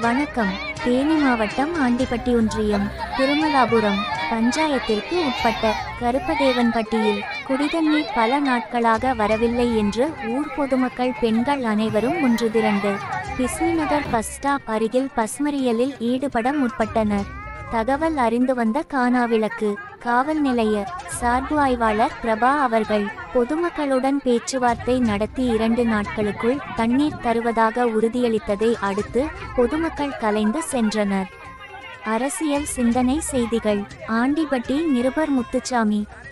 வணக்கம் தேனி மாவட்டம் ஆண்டிப்பட்டி ஒன்றியம் திருமலாபுரம் பஞ்சாயத்திற்கு உட்பட்ட கருப்பதேவன்பட்டியில் குடிதண்ணீர் பல நாட்களாக வரவில்லை என்று ஊர் பொதுமக்கள் பெண்கள் அனைவரும் ஒன்று திரண்டு பிஸ்மிநகர் பஸ் ஸ்டாப் அருகில் பஸ்மறியலில் ஈடுபட முற்பட்டனர் தகவல் அறிந்து வந்த கானாவிளக்கு காவல் நிலைய சார்பு ஆய்வாளர் பிரபா அவர்கள் பொதுமக்களுடன் பேச்சுவார்த்தை நடத்தி இரண்டு நாட்களுக்குள் தண்ணீர் தருவதாக உறுதியளித்ததை அடுத்து பொதுமக்கள் கலைந்து சென்றனர் அரசியல் சிந்தனை செய்திகள் ஆண்டிபட்டி நிருபர் முத்துச்சாமி